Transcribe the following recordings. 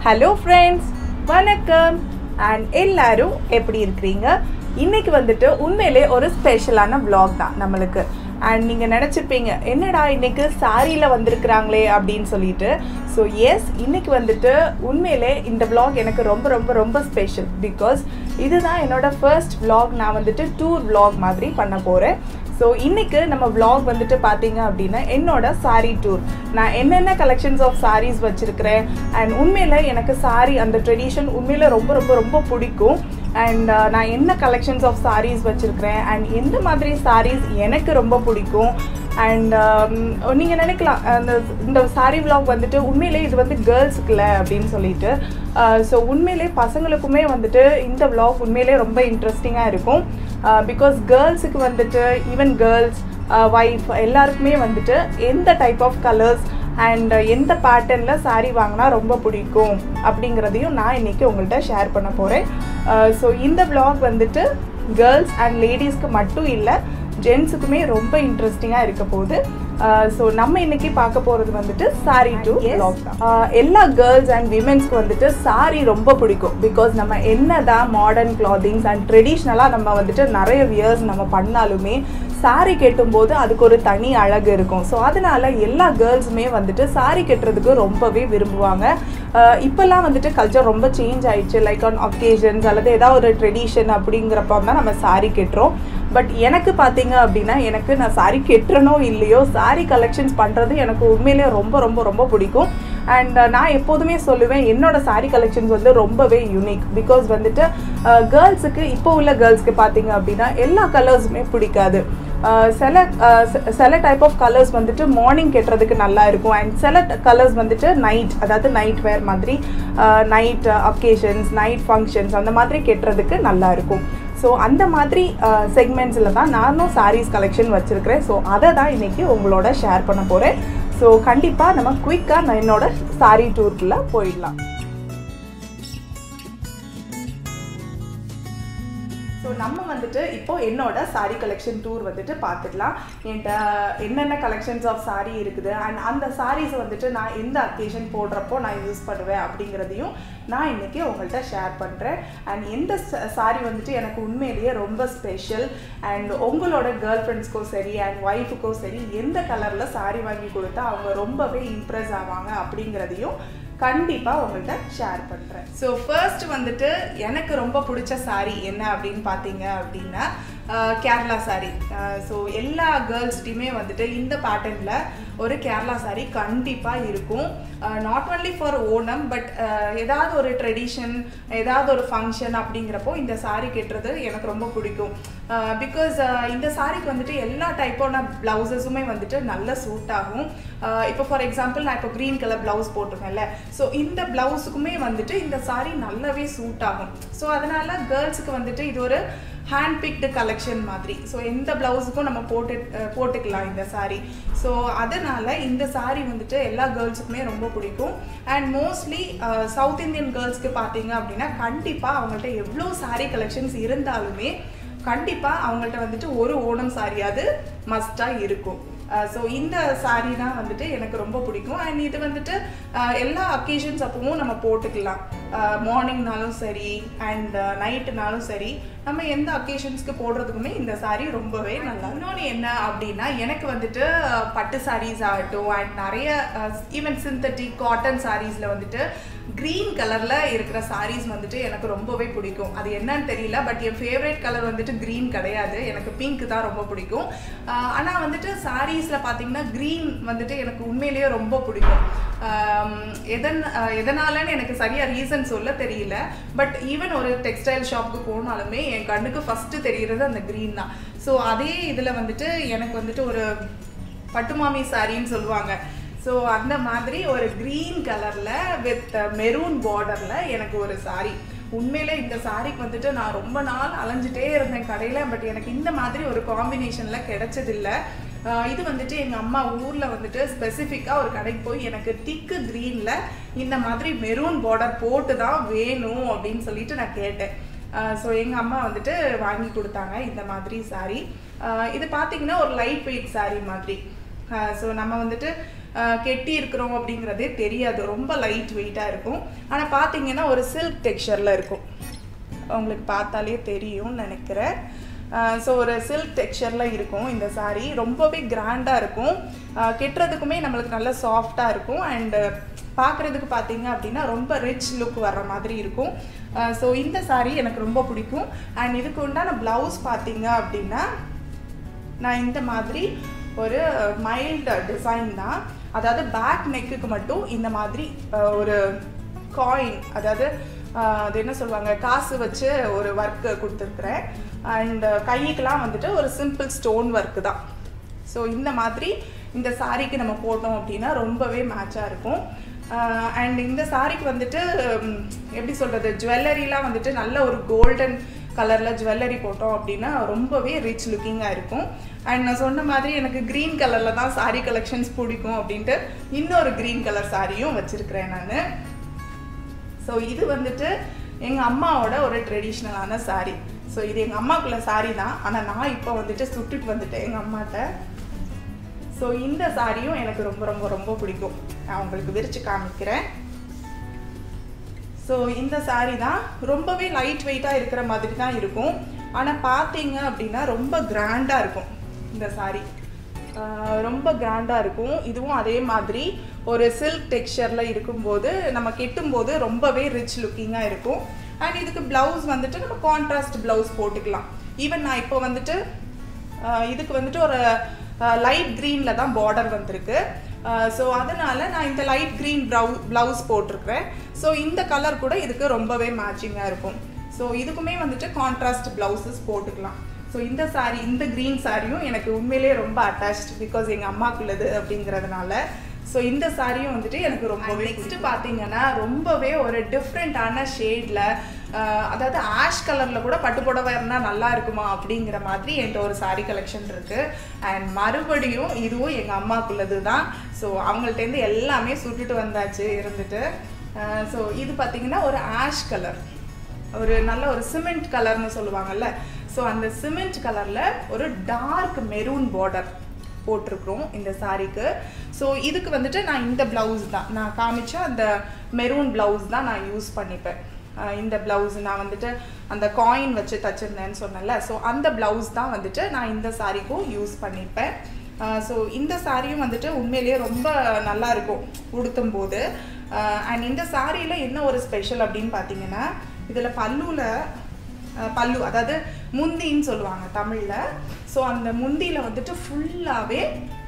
hello friends வணக்கம் and எல்லாரும் எப்படி இருக்கிறீங்க இன்னைக்கு வந்துட்டு உண்மையிலே ஒரு ஸ்பெஷலான vlog தான் நம்மளுக்கு அண்ட் நீங்கள் நினச்சிருப்பீங்க என்னடா இன்னைக்கு சாரியில் வந்திருக்கிறாங்களே அப்படின்னு சொல்லிட்டு ஸோ எஸ் இன்னைக்கு வந்துட்டு உண்மையிலே இந்த vlog எனக்கு ரொம்ப ரொம்ப ரொம்ப ஸ்பெஷல் பிகாஸ் இதுதான் என்னோட ஃபர்ஸ்ட் vlog நான் வந்துட்டு டூர் vlog மாதிரி பண்ண போகிறேன் ஸோ இன்னைக்கு நம்ம vlog வந்துட்டு பார்த்தீங்க அப்படின்னா என்னோட saree டூர் நான் என்னென்ன கலெக்ஷன்ஸ் ஆஃப் sarees வச்சிருக்கிறேன் அண்ட் உண்மையில எனக்கு saree அந்த ட்ரெடிஷன் உண்மையில ரொம்ப ரொம்ப ரொம்ப பிடிக்கும் அண்ட் நான் என்ன கலெக்ஷன்ஸ் ஆஃப் sarees வச்சிருக்கிறேன் அண்ட் எந்த மாதிரி sarees எனக்கு ரொம்ப பிடிக்கும் அண்ட் நீங்கள் நினைக்கலாம் அந்த இந்த saree vlog வந்துட்டு உண்மையிலே இது வந்து கேர்ள்ஸுக்குல அப்படின்னு சொல்லிட்டு ஸோ உண்மையிலே பசங்களுக்குமே வந்துட்டு இந்த vlog உண்மையிலே ரொம்ப இன்ட்ரெஸ்டிங்காக இருக்கும் பிகாஸ் கேர்ள்ஸுக்கு வந்துட்டு ஈவன் கேர்ள்ஸ் ஒய்ஃப் எல்லாருக்குமே வந்துட்டு எந்த டைப் ஆஃப் கலர்ஸ் அண்ட் எந்த பேட்டர்னில் saree வாங்கினா ரொம்ப பிடிக்கும் அப்படிங்கிறதையும் நான் இன்னைக்கு உங்கள்கிட்ட ஷேர் பண்ண போகிறேன் ஸோ இந்த vlog வந்துட்டு கேர்ள்ஸ் அண்ட் லேடிஸ்க்கு மட்டும் இல்லை ஜென்ஸுக்குமே ரொம்ப இன்ட்ரெஸ்டிங்காக இருக்க போகுது ஸோ நம்ம இன்னைக்கு பார்க்க போகிறது வந்துட்டு சாரி டு vlog தான் Uh, எல்லா கேர்ள்ஸ் அண்ட் விமென்ஸ்க்கு வந்துட்டு சாரி ரொம்ப பிடிக்கும் பிகாஸ் நம்ம என்னதான் மாடர்ன் கிளாத்திங்ஸ் அண்ட் ட்ரெடிஷ்னலாக நம்ம வந்துட்டு நிறைய வியர்ஸ் நம்ம பண்ணாலுமே சாரி கெட்டும்போது அதுக்கு ஒரு தனி அழகு இருக்கும் ஸோ அதனால எல்லா கேர்ள்ஸுமே வந்துட்டு சாரி கட்டுறதுக்கு ரொம்பவே விரும்புவாங்க அஹ் இப்போல்லாம் வந்துட்டு கல்ச்சர் ரொம்ப சேஞ்ச் ஆயிடுச்சு லைக் ஆன் ஒகேஷன்ஸ் அல்லது ஏதாவது ஒரு ட்ரெடிஷன் அப்படிங்கிறப்ப தான் நம்ம சாரி கட்டுறோம் பட் எனக்கு பார்த்தீங்க அப்படின்னா எனக்கு நான் சாரி கெட்டுறனோ இல்லையோ சாரி கலெக்ஷன்ஸ் பண்ணுறது எனக்கு உண்மையிலேயே ரொம்ப ரொம்ப ரொம்ப பிடிக்கும் அண்ட் நான் எப்போதுமே சொல்லுவேன் என்னோட சாரி கலெக்ஷன்ஸ் வந்து ரொம்பவே யூனிக் பிகாஸ் வந்துட்டு கேர்ள்ஸுக்கு இப்போ உள்ள கேர்ள்ஸ்க்கு பார்த்தீங்க அப்படின்னா எல்லா கலர்ஸுமே பிடிக்காது அஹ் சில அஹ் சில- சில டைப் ஆஃப் கலர்ஸ் வந்துட்டு மார்னிங் கெட்டுறதுக்கு நல்லா இருக்கும் அண்ட் சில கலர்ஸ் வந்துட்டு நைட் அதாவது நைட் வேர் மாதிரி நைட் அக்கேஷன்ஸ் நைட் ஃபங்க்ஷன்ஸ் அந்த மாதிரி கெட்டுறதுக்கு நல்லா இருக்கும் ஸோ அந்த மாதிரி செக்மெண்ட்ஸில் தான் நானும் சாரீஸ் கலெக்ஷன் வச்சுருக்கிறேன் ஸோ அதை தான் இன்னைக்கு உங்களோட ஷேர் பண்ண போகிறேன் ஸோ கண்டிப்பாக நம்ம குயிக்காக நான் என்னோட சாரீ டூருக்குள்ளே போயிடலாம் ஸோ நம்ம வந்துட்டு இப்போ என்னோட சாரீ கலெக்ஷன் டூர் வந்துட்டு பார்த்துடலாம் என்கிட்ட என்னென்ன கலெக்ஷன்ஸ் ஆஃப் saree இருக்குது அண்ட் அந்த sarees வந்துட்டு நான் எந்த அக்கேஷன் போடுறப்போ நான் யூஸ் பண்ணுவேன் அப்படிங்கிறதையும் நான் இன்னைக்கு உங்கள்கிட்ட ஷேர் பண்ணுறேன் அண்ட் எந்த saree வந்துட்டு எனக்கு உண்மையிலேயே ரொம்ப ஸ்பெஷல் அண்ட் உங்களோட கேர்ள் ஃப்ரெண்ட்ஸ்க்கோ சரி அண்ட் ஒய்ஃபுக்கோ சரி எந்த கலரில் saree வாங்கி கொடுத்தா அவங்க ரொம்பவே இம்ப்ரெஸ் ஆவாங்க அப்படிங்கிறதையும் கண்டிப்பாக உங்கள்கிட்ட ஷேர் பண்ணுறேன் ஸோ ஃபர்ஸ்ட் வந்துட்டு எனக்கு ரொம்ப பிடிச்ச saree என்ன அப்படின்னு பார்த்தீங்க அப்படின்னா அஹ், கேரளா saree ஸோ எல்லா கேர்ள்ஸ்டையுமே வந்துட்டு இந்த பேட்டர்னில் ஒரு கேரளா saree கண்டிப்பாக இருக்கும் not only for Onam but ஏதாவது ஒரு ட்ரெடிஷன் ஏதாவது ஒரு ஃபங்க்ஷன் அப்படிங்கிறப்போ இந்த saree கட்டுறது எனக்கு ரொம்ப பிடிக்கும் பிகாஸ் இந்த சாரிக்கு வந்துட்டு எல்லா டைப்பான ப்ளவுசஸுமே வந்துட்டு நல்ல சூட் ஆகும் இப்போ ஃபார் எக்ஸாம்பிள் நான் இப்போ க்ரீன் கலர் ப்ளவுஸ் போட்டிருக்கேன்ல ஸோ இந்த ப்ளவுஸுக்குமே வந்துட்டு இந்த saree நல்லாவே சூட் ஆகும் ஸோ அதனால கேர்ள்ஸுக்கு வந்துட்டு இது ஒரு ஹேண்ட் பிக்டு கலெக்ஷன் மாதிரி ஸோ எந்த ப்ளவுஸுக்கும் நம்ம போட்டு அஹ், போட்டுக்கலாம் இந்த saree ஸோ அதனால இந்த saree வந்துட்டு எல்லா கேர்ள்ஸுக்குமே ரொம்ப பிடிக்கும் அண்ட் மோஸ்ட்லி சவுத் இந்தியன் கேர்ள்ஸ்க்கு பார்த்தீங்க அப்படின்னா கண்டிப்பாக அவங்கள்ட்ட எவ்வளோ saree கலெக்ஷன்ஸ் இருந்தாலுமே கண்டிப்பாக அவங்கள்ட்ட வந்துட்டு ஒரு ஓணம் சாரியாவது மஸ்டாக இருக்கும் ஸோ இந்த saree தான் வந்துட்டு எனக்கு ரொம்ப பிடிக்கும் அண்ட் இது வந்துட்டு அஹ், எல்லா அக்கேஷன்ஸ் அப்பவும் நம்ம போட்டுக்கலாம் மார்னிங்னாலும் சரி அண்ட் நைட்டுனாலும் சரி நம்ம எந்த அக்கேஷன்ஸ்க்கு போடுறதுக்குமே இந்த saree ரொம்பவே நல்லா இன்னொன்று என்ன அப்படின்னா எனக்கு வந்துட்டு அஹ், பட்டு சாரீஸ் ஆகட்டும் அண்ட் நிறைய ஈவன் சிந்தட்டிக் காட்டன் சாரீஸில் வந்துட்டு க்ரீன் கலரில் இருக்கிற sarees வந்துட்டு எனக்கு ரொம்பவே பிடிக்கும் அது என்னன்னு தெரியல பட் என் ஃபேவரட் கலர் வந்துட்டு க்ரீன் கிடையாது எனக்கு பிங்க் தான் ரொம்ப பிடிக்கும் ஆனால் வந்துட்டு சாரீஸில் பார்த்தீங்கன்னா க்ரீன் வந்துட்டு எனக்கு உண்மையிலேயே ரொம்ப பிடிக்கும் ஆம், எதன் அஹ், எதனாலன்னு எனக்கு சரியாக ரீசன் சொல்ல தெரியல பட் ஈவன் ஒரு டெக்ஸ்டைல் ஷாப்புக்கு போனாலுமே என் கண்ணுக்கு ஃபஸ்ட்டு தெரிகிறது அந்த க்ரீன் தான் ஸோ அதே இதில் வந்துட்டு எனக்கு வந்துட்டு ஒரு பட்டுமாமி சாரின்னு சொல்லுவாங்க ஸோ அந்த மாதிரி ஒரு க்ரீன் கலரில் வித் மெரூன் பார்டரில் எனக்கு ஒரு saree உண்மையிலே இந்த சாரிக்கு வந்துட்டு நான் ரொம்ப நாள் அலைஞ்சிட்டே இருந்தேன் கடையில் பட் எனக்கு இந்த மாதிரி ஒரு காம்பினேஷனில் கிடைச்சதில்ல ஆஹ் இது வந்துட்டு எங்கள் அம்மா ஊரில் வந்துட்டு ஸ்பெசிஃபிக்காக ஒரு கடைக்கு போய் எனக்கு திக்கு க்ரீனில் இந்த மாதிரி மெரூன் பார்டர் போட்டு தான் வேணும் அப்படின்னு சொல்லிட்டு நான் கேட்டேன் ஸோ எங்கள் அம்மா வந்துட்டு வாங்கி கொடுத்தாங்க இந்த மாதிரி saree ஆஹ் இது பார்த்தீங்கன்னா ஒரு லைட் வெயிட் saree மாதிரி ஸோ நம்ம வந்துட்டு அஹ், கெட்டி இருக்கிறோம் அப்படிங்கிறதே தெரியாது ரொம்ப லைட் வெயிட்டாக இருக்கும் ஆனால் பார்த்தீங்கன்னா ஒரு சில்க் டெக்ஸ்சரில் இருக்கும் உங்களுக்கு பார்த்தாலே தெரியும்னு நினைக்கிறேன் ஸோ ஒரு சில்க் டெக்ஸ்சரில் இருக்கும் இந்த saree ரொம்பவே கிராண்டாக இருக்கும் அஹ் கெட்டுறதுக்குமே நம்மளுக்கு நல்ல சாஃப்டாக இருக்கும் அண்டு பார்க்குறதுக்கு பார்த்தீங்க அப்படின்னா ரொம்ப ரிச் லுக் வர்ற மாதிரி இருக்கும் ஸோ இந்த saree எனக்கு ரொம்ப பிடிக்கும் அண்ட் இதுக்கு உண்டான ப்ளவுஸ் பார்த்தீங்க அப்படின்னா நான் இந்த மாதிரி ஒரு மைல்டு டிசைன் தான் அதாவது பேக் நெக்குக்கு மட்டும் இந்த மாதிரி அஹ், ஒரு காயின் அதாவது அஹ், அது என்ன சொல்லுவாங்க காசு வச்சு ஒரு ஒர்க்கு கொடுத்துருக்குறேன் அண்ட் கைக்குலாம் வந்துட்டு ஒரு சிம்பிள் ஸ்டோன் ஒர்க்கு தான் ஸோ இந்த மாதிரி இந்த சாரீக்கு நம்ம போட்டோம் அப்படின்னா ரொம்பவே மேட்சாக இருக்கும் அண்ட் இந்த சாரீக்கு வந்துட்டு உம், எப்படி சொல்கிறது ஜுவல்லரிலாம் வந்துட்டு நல்ல ஒரு கோல்டன் கலரில் ஜுவல்லரி போட்டோம் அப்படின்னா ரொம்பவே ரிச் லுக்கிங்காக இருக்கும் அண்ட் நான் சொன்ன மாதிரி எனக்கு க்ரீன் கலரில் தான் சாரீ கலெக்ஷன்ஸ் பிடிக்கும் அப்படின்ட்டு இன்னொரு க்ரீன் கலர் சாரியும் வச்சுருக்கிறேன் நான் ஸோ இது வந்துட்டு எங்கள் அம்மாவோட ஒரு ட்ரெடிஷ்னலான saree ஸோ இது எங்கள் அம்மாக்குள்ள saree தான் ஆனால் நான் இப்போ வந்துட்டு சுட்டுட்டு வந்துட்டேன் எங்கள் அம்மாட்ட ஸோ இந்த சாரியும் எனக்கு ரொம்ப ரொம்ப ரொம்ப பிடிக்கும் நான் உங்களுக்கு விரிச்சு காமிக்கிறேன் ஸோ இந்த saree தான் ரொம்பவே லைட் வெயிட்டாக இருக்கிற மாதிரி தான் இருக்கும் ஆனால் பார்த்தீங்க அப்படின்னா ரொம்ப கிராண்டாக இருக்கும் இந்த saree ஆஹ் ரொம்ப கிராண்டாக இருக்கும் இதுவும் அதே மாதிரி ஒரு சில்க் டெக்ஸ்சரில் இருக்கும்போது நம்ம கெட்டும்போது ரொம்பவே ரிச் லுக்கிங்காக இருக்கும் அண்ட் இதுக்கு ப்ளவுஸ் வந்துட்டு நம்ம கான்ட்ராஸ்ட் ப்ளவுஸ் போட்டுக்கலாம் ஈவன் நான் இப்போ வந்துட்டு ஆஹ் இதுக்கு வந்துட்டு ஒரு லைட் க்ரீனில் தான் பார்டர் வந்திருக்கு ஸோ அதனால நான் இந்த லைட் க்ரீன் ப்ளவு ப்ளவுஸ் போட்டிருக்கிறேன் ஸோ இந்த கலர் கூட இதுக்கு ரொம்பவே மேட்சிங்காக இருக்கும் ஸோ இதுக்குமே வந்துட்டு கான்ட்ராஸ்ட் ப்ளவுசஸ் போட்டுக்கலாம் ஸோ இந்த saree இந்த க்ரீன் சாரியும் எனக்கு உண்மையிலேயே ரொம்ப அட்டாச்ட் பிகாஸ் எங்கள் அம்மாக்குள்ளது அப்படிங்கிறதுனால ஸோ இந்த சாரியும் வந்துட்டு எனக்கு ரொம்பவே நெக்ஸ்ட் பார்த்தீங்கன்னா ரொம்பவே ஒரு டிஃப்ரெண்ட்டான ஷேடில் அதாவது ஆஷ் கலரில் கூட பட்டு புடவை இருந்தால் நல்லா இருக்குமா அப்படிங்கிற மாதிரி என்கிட்ட ஒரு saree கலெக்ஷன் இருக்குது அண்ட் மறுபடியும் இதுவும் எங்கள் அம்மாக்குள்ளது தான் ஸோ அவங்கள்ட்டேருந்து எல்லாமே சுட்டுட்டு வந்தாச்சு இருந்துட்டு ஸோ இது பார்த்தீங்கன்னா ஒரு ஆஷ் கலர் ஒரு நல்ல ஒரு சிமெண்ட் கலர்னு சொல்லுவாங்கல்ல ஸோ அந்த சிமெண்ட் கலரில் ஒரு டார்க் மெரூன் பார்டர் போட்டிருக்கிறோம் இந்த சாரீக்கு ஸோ இதுக்கு வந்துட்டு நான் இந்த ப்ளவுஸ் தான் நான் காமிச்ச அந்த மெரூன் ப்ளவுஸ் தான் நான் யூஸ் பண்ணிப்பேன் அஹ் இந்த ப்ளவுஸ் நான் வந்துட்டு அந்த காயின் வச்சு தச்சிருந்தேன்னு சொன்னேன்ல ஸோ அந்த ப்ளவுஸ் தான் வந்துட்டு நான் இந்த சாரீக்கும் யூஸ் பண்ணிப்பேன் ஸோ இந்த சாரியும் வந்துட்டு உண்மையிலேயே ரொம்ப நல்லா இருக்கும் உடுத்தும் போது அண்ட் இந்த சாரியில் என்ன ஒரு ஸ்பெஷல் அப்படின்னு பார்த்தீங்கன்னா இதில் பல்லுவில் அஹ் பல்லு அதாவது முந்தின்னு சொல்லுவாங்க தமிழில் ஸோ அந்த முந்தியில் வந்துட்டு ஃபுல்லாகவே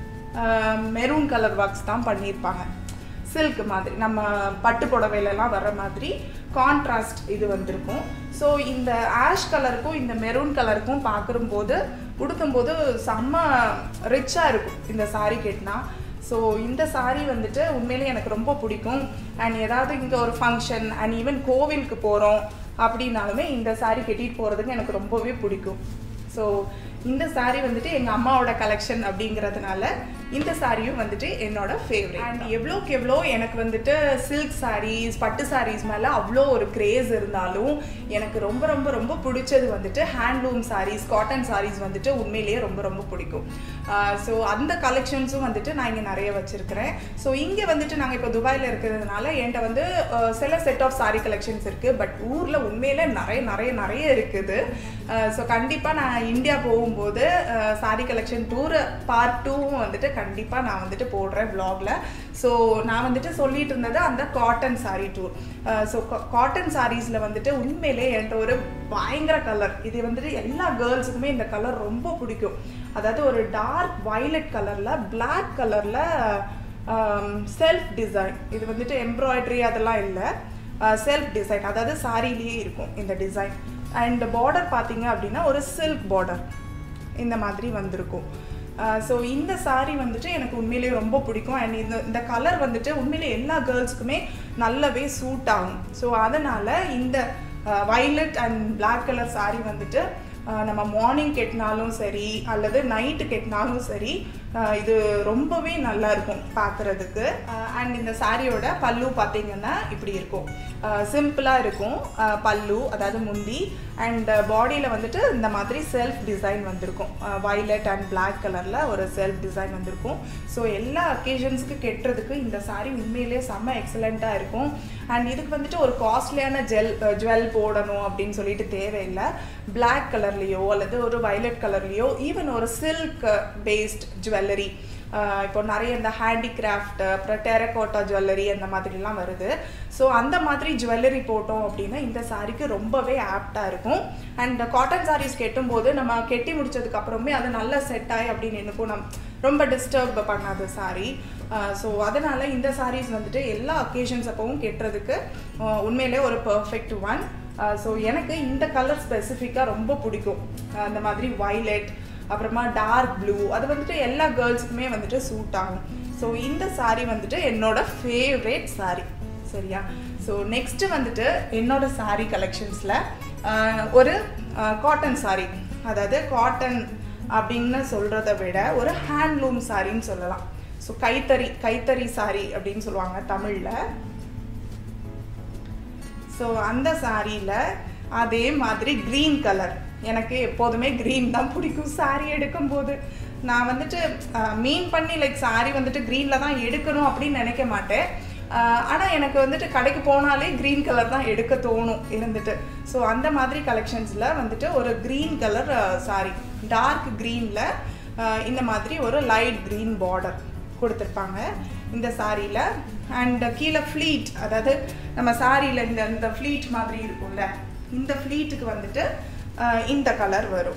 மெரூன் கலர் ஒர்க்ஸ் தான் பண்ணியிருப்பாங்க சில்க் மாதிரி நம்ம பட்டு புடவையிலலாம் வர மாதிரி கான்ட்ராஸ்ட் இது வந்திருக்கும் ஸோ இந்த ஆஷ் கலருக்கும் இந்த மெரூன் கலருக்கும் பார்க்கும்போது உடுத்தும்போது செம்ம ரிச்சாக இருக்கும் இந்த saree கட்டினா ஸோ இந்த saree வந்துட்டு உண்மையிலேயே எனக்கு ரொம்ப பிடிக்கும் அண்ட் ஏதாவது இங்கே ஒரு ஃபங்க்ஷன் அண்ட் ஈவன் கோவிலுக்கு போகிறோம் அப்படின்னாலுமே இந்த saree கட்டிட்டு போகிறதுக்கு எனக்கு ரொம்பவே பிடிக்கும் ஸோ இந்த saree வந்துட்டு எங்கள் அம்மாவோட கலெக்ஷன் அப்படிங்கிறதுனால இந்த சாரியும் வந்துட்டு என்னோட ஃபேவரட் அண்ட் எவ்வளோக்கு எவ்வளோ எனக்கு வந்துட்டு சில்க் sarees பட்டு sarees மேலே அவ்வளோ ஒரு கிரேஸ் இருந்தாலும் எனக்கு ரொம்ப ரொம்ப ரொம்ப பிடிச்சது வந்துட்டு ஹேண்ட்லூம் sarees காட்டன் sarees வந்துட்டு உண்மையிலேயே ரொம்ப ரொம்ப பிடிக்கும் ஸோ அந்த கலெக்ஷன்ஸும் வந்துட்டு நான் இங்கே நிறைய வச்சுருக்கிறேன் ஸோ இங்கே வந்துட்டு நாங்கள் இப்போ துபாயில் இருக்கிறதுனால என்கிட்ட வந்து அஹ், சில செட் ஆஃப் saree கலெக்ஷன்ஸ் இருக்குது பட் ஊரில் உண்மையிலே நிறைய நிறைய நிறைய இருக்குது ஸோ கண்டிப்பாக நான் இந்தியா போகும்போது saree கலெக்ஷன் டூர் பார்ட் டூவும் வந்துட்டு கண்டிப்பாக நான் வந்துட்டு போடுறேன் vlogல ஸோ நான் வந்துட்டு சொல்லிட்டு இருந்தது அந்த cotton saree tour so cotton சாரீஸில் வந்துட்டு உண்மையிலே என்கிட்ட ஒரு பயங்கர கலர் இது வந்துட்டு எல்லா கேர்ள்ஸுக்குமே இந்த கலர் ரொம்ப பிடிக்கும் அதாவது ஒரு டார்க் violet கலரில் black கலரில் செல்ஃப் டிசைன் இது வந்துட்டு எம்ப்ராய்டரி அதெல்லாம் இல்லை செல்ஃப் டிசைன் அதாவது சாரிலேயே இருக்கும் இந்த டிசைன் அண்ட் பார்டர் பார்த்தீங்க அப்படின்னா ஒரு சில்க் பார்டர் இந்த மாதிரி வந்திருக்கும் ஸோ இந்த saree வந்துட்டு எனக்கு உண்மையிலேயே ரொம்ப பிடிக்கும் அண்ட் இந்த இந்த கலர் வந்துட்டு உண்மையிலேயே எல்லா கேர்ள்ஸ்க்குமே நல்லாவே சூட் ஆகும் ஸோ அதனால் இந்த violet and Black colour saree வந்துட்டு அஹ், நம்ம மார்னிங் கெட்டினாலும் சரி அல்லது நைட்டு கெட்டினாலும் சரி அஹ் இது ரொம்பவே நல்லா இருக்கும் பார்க்குறதுக்கு அண்ட் இந்த சாரியோட பல்லு பார்த்தீங்கன்னா இப்படி இருக்கும் சிம்பிளாக இருக்கும் அஹ் பல்லு அதாவது முந்தி அண்ட் பாடியில் வந்துட்டு இந்த மாதிரி செல்ஃப் டிசைன் வந்திருக்கும் வயலட் அண்ட் பிளாக் கலரில் ஒரு செல்ஃப் டிசைன் வந்திருக்கும் ஸோ எல்லா அக்கேஷன்ஸ்க்கு கெட்டுறதுக்கு இந்த சாரி உண்மையிலே செம்ம எக்ஸலண்ட்டாக இருக்கும் அண்ட் இதுக்கு வந்துட்டு ஒரு காஸ்ட்லியான ஜெல் ஜுவல் போடணும் அப்படின்னு சொல்லிட்டு தேவையில்லை பிளாக் கலர்லேயோ அல்லது ஒரு வயலட் கலர்லேயோ ஈவன் ஒரு சில்க் பேஸ்ட் ஜுவல்லரி இப்போ நிறைய இந்த ஹேண்டிகிராஃப்ட் அப்புறம் டெரகோட்டா ஜுவல்லரி அந்த மாதிரிலாம் வருது ஸோ அந்த மாதிரி ஜுவல்லரி போட்டோம் அப்படின்னா இந்த சாரிக்கு ரொம்பவே ஆப்டாக இருக்கும் அண்ட் காட்டன் சாரீஸ் கெட்டும்போது நம்ம கெட்டி முடிச்சதுக்கு அப்புறமே அது நல்லா செட் ஆகி அப்படின்னு எனக்கும் நம் ரொம்ப டிஸ்டர்ப் பண்ணாது சாரி ஸோ அதனால் இந்த சாரீஸ் வந்துட்டு எல்லா அக்கேஷன்ஸ் அப்பவும் கெட்டுறதுக்கு அஹ், உண்மையிலே ஒரு பர்ஃபெக்ட் ஒன் ஸோ எனக்கு இந்த கலர் ஸ்பெசிஃபிக்காக ரொம்ப பிடிக்கும் அஹ், இந்த மாதிரி வைலட் அப்புறமா டார்க் ப்ளூ அது வந்துட்டு எல்லா கேர்ள்ஸுக்குமே வந்துட்டு சூட் ஆகும் ஸோ இந்த saree வந்துட்டு என்னோட ஃபேவரேட் saree சரியா ஸோ நெக்ஸ்ட்டு வந்துட்டு என்னோட saree கலெக்ஷன்ஸில் ஒரு காட்டன் saree அதாவது காட்டன் அப்படின்னு சொல்கிறத விட ஒரு ஹேண்ட்லூம் சாரின்னு சொல்லலாம் ஸோ கைத்தறி கைத்தறி saree அப்படின்னு சொல்லுவாங்க தமிழில் ஸோ அந்த சாரியில் அதே மாதிரி க்ரீன் கலர் எனக்கு எப்போதுமே க்ரீன் தான் பிடிக்கும் saree எடுக்கும்போது நான் வந்துட்டு மீன் பண்ணி லைக் saree வந்துட்டு க்ரீனில் தான் எடுக்கணும் அப்படின்னு நினைக்க மாட்டேன் ஆனால் எனக்கு வந்துட்டு கடைக்கு போனாலே க்ரீன் கலர் தான் எடுக்க தோணும் இருந்துட்டு ஸோ அந்த மாதிரி கலெக்ஷன்ஸில் வந்துட்டு ஒரு க்ரீன் கலர் saree டார்க் க்ரீனில் இந்த மாதிரி ஒரு லைட் க்ரீன் பார்டர் கொடுத்துருப்பாங்க இந்த சாரியில் அண்ட் கீழே ஃப்ளீட் அதாவது நம்ம சாரியில் இந்த இந்த ஃப்ளீட் மாதிரி இருக்கும்ல இந்த ஃப்ளீட்டுக்கு வந்துட்டு அஹ், இந்த கலர் வரும்